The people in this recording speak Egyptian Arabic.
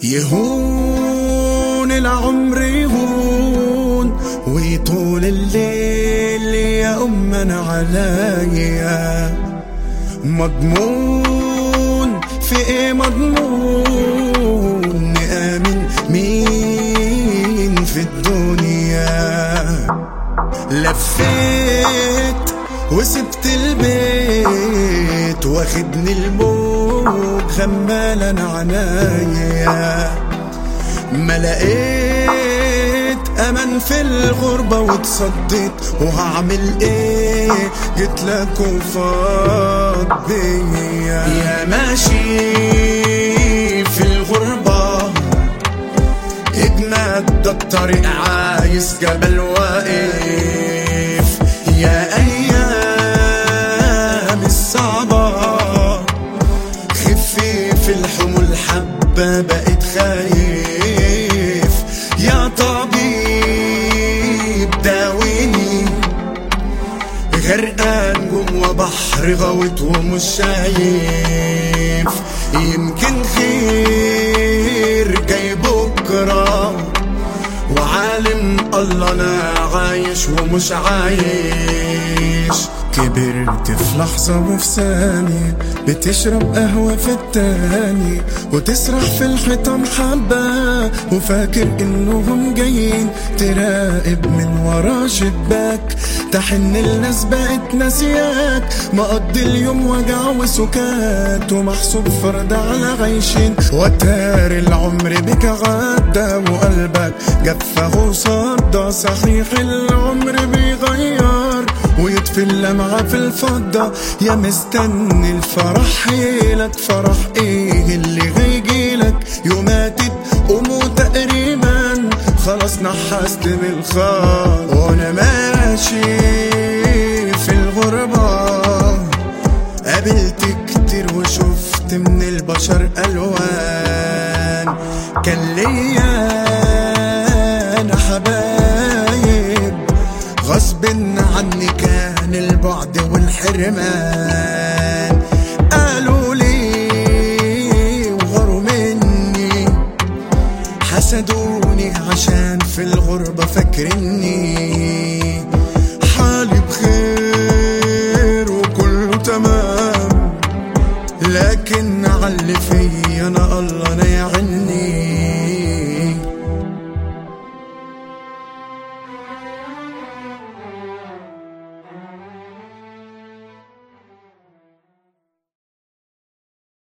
يهون العمر يهون ويطول الليل يا أمنا عليا مضمون في ايه مضمون نآمن مين في الدنيا لفيت وسبت البيت واخدني الموج غمالا عنايا ما لقيت امان في الغربة واتصديت وهعمل ايه جيت لك وفاض بيا يا ماشي في الغربة اجمد ده الطريق عايز جبل واقف يا ايام الصعبة خفيف الحمول حبة بقيت خايف يا طبيب داويني غرقان جوا بحر غويت ومش شايف يمكن خير جاي بكره وعالم الله انا عايش ومش عايش كبرت في لحظة وفي ثانية بتشرب قهوة في التاني وتسرح في الحيطان حبة وفاكر انهم جايين تراقب من ورا شباك تحن الناس بقت ناسياك مقضي اليوم وجع وسكات ومحسوب فرد على عيشين وتار العمر بك غدا وقلبك جفه وصدى صحيح العمر بيغير ويطفي اللمعة في الفضة يا مستني الفرح حيلك فرح ايه اللي هيجيلك يوماتت قوموا تقريبا خلاص نحست بالخط وانا ماشي في الغربة قابلت كتير وشفت من البشر ألوان كان ليا أنا حبايب غصب عني كان البعد والحرمان قالوا لي وغاروا مني حسدوني عشان في الغربة فاكرني